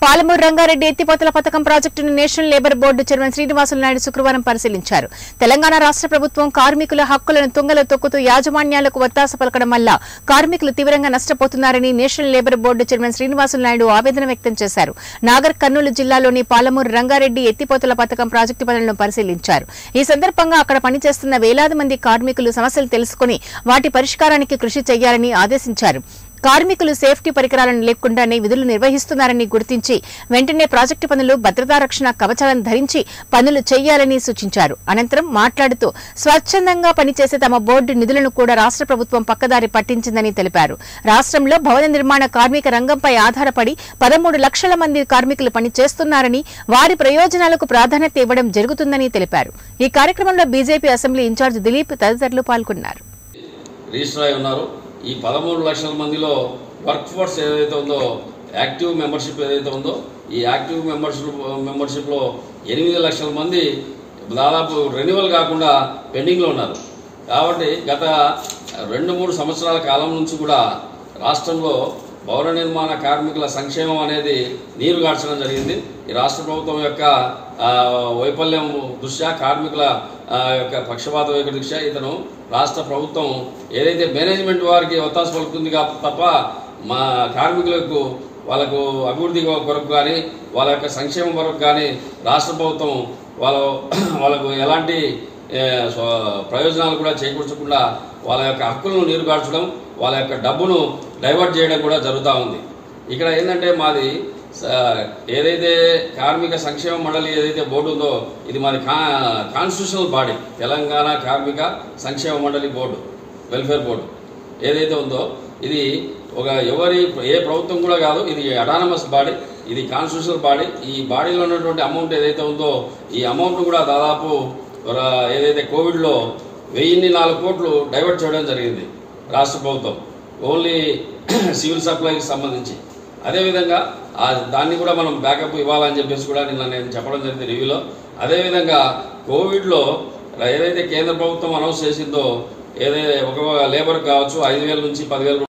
పాలమూరు రంగారెడ్డి ఎత్తిపోతల పథకం ప్రాజెక్టును national labour board chairman Srinivasulu Naidu శుక్రవారం పరిశీలించారు తెలంగాణ రాష్ట్ర ప్రభుత్వం కార్మికుల హక్కులను తుంగలో తొక్కుతూ యాజమాన్యాలకు ఒత్తాస పలకడం వల్ల కార్మికులు తీవ్రంగా నష్టపోతున్నారని national labour board chairman Srinivasulu Naidu ఆవేదన వ్యక్తం చేశారు నాగర్ కర్నూలు జిల్లాలోని పాలమూరు రంగారెడ్డి ఎత్తిపోతల పథకం ప్రాజెక్టు పనులను పరిశీలించారు ఈ సందర్భంగా అక్కడ పనిచేస్తున్న వేలాది మంది కార్మికులు సమస్యలు తెలుసుకుని వాటి పరిష్కారానికి కృషి చేయాలని ఆదేశించారు కార్మికులు సేఫ్టీ పరికరాలను లేకుండానే విధులు నిర్వహిస్తున్నారని గుర్తించి వెంటనే ప్రాజెక్టు పనులు భద్రతా రక్షణ కవచాలను ధరించి పనులు చేయాలని సూచించారు అనంతరం మాట్లాడుతూ స్వచ్ఛందంగా పనిచేసే తమ బోర్డు నిధులను కూడా రాష్ట్ర ప్రభుత్వం పక్కదారి పట్టించిందని తెలిపారు రాష్ట్రంలో భవన నిర్మాణ కార్మిక రంగంపై ఆధారపడి పదమూడు లక్షల మంది కార్మికులు పనిచేస్తున్నారని వారి ప్రయోజనాలకు ప్రాధాన్యత ఇవ్వడం జరుగుతుందని తెలిపారు ఈ కార్యక్రమంలో బీజేపీ అసెంబ్లీ ఇన్ఛార్జ్ దిలీప్ తదితరులు పాల్గొన్నారు రిజిస్టర్ అయి ఉన్నారు ఈ పదమూడు లక్షల మందిలో వర్క్ ఫోర్స్ ఏదైతే ఉందో యాక్టివ్ మెంబర్షిప్ ఏదైతే ఉందో ఈ యాక్టివ్ మెంబర్షిప్ మెంబర్షిప్లో ఎనిమిది లక్షల మంది దాదాపు రెన్యువల్ కాకుండా పెండింగ్లో ఉన్నారు కాబట్టి గత రెండు మూడు సంవత్సరాల కాలం నుంచి కూడా రాష్ట్రంలో భవన నిర్మాణ కార్మికుల సంక్షేమం అనేది నీరు గార్చడం జరిగింది ఈ రాష్ట్ర ప్రభుత్వం యొక్క ఆ, వైఫల్యం దృష్ట్యా కార్మికుల ఆ, యొక్క పక్షపాత వైఖరి దృష్ట్యా ఇతను రాష్ట్ర ప్రభుత్వం ఏదైతే మేనేజ్మెంట్ వారికి ఒత్తాస పలుకుతుంది కా- తప్ప మా కార్మికులకు వాళ్ళకు అభివృద్ధి కొరకు కానీ వాళ్ళ యొక్క సంక్షేమం కొరకు కానీ రాష్ట్ర ప్రభుత్వం వాళ్ళ వాళ్ళకు ఎలాంటి ఏ, స్వ- ప్రయోజనాలు కూడా చేకూర్చకుండా వాళ్ళ యొక్క హక్కులను నీరుగార్చడం వాళ్ళ యొక్క డబ్బును డైవర్ట్ చేయడం కూడా జరుగుతూ ఉంది ఇక్కడ ఏంటంటే మాది స- ఏదైతే కార్మిక సంక్షేమ మండలి ఏదైతే బోర్డు ఉందో ఇది మాది కా కాన్స్టిట్యూషనల్ బాడీ తెలంగాణ కార్మిక సంక్షేమ మండలి బోర్డు వెల్ఫేర్ బోర్డు ఏదైతే ఉందో ఇది ఒక ఎవరి ఏ ప్రభుత్వం కూడా కాదు ఇది అటానమస్ బాడీ ఇది కాన్స్టిట్యూషనల్ బాడీ ఈ బాడీలో ఉన్నటువంటి అమౌంట్ ఏదైతే ఉందో ఈ అమౌంట్ కూడా దాదాపు ర- ఏదైతే కోవిడ్లో వెయ్యిన్ని నాలుగు కోట్లు డైవర్ట్ చేయడం జరిగింది రాష్ట్ర ప్రభుత్వం ఓన్లీ సివిల్ సప్లైకి సంబంధించి అదేవిధంగా ఆ దాన్ని కూడా మనం బ్యాకప్ ఇవ్వాలని చెప్పేసి కూడా నిన్న నేను చెప్పడం జరిగింది రివ్యూలో అదేవిధంగా కోవిడ్లో ఏదైతే కేంద్ర ప్రభుత్వం అనౌన్స్ చేసిందో ఏదైతే ఒక లేబర్ కావచ్చు ఐదు వేల నుంచి పదివేల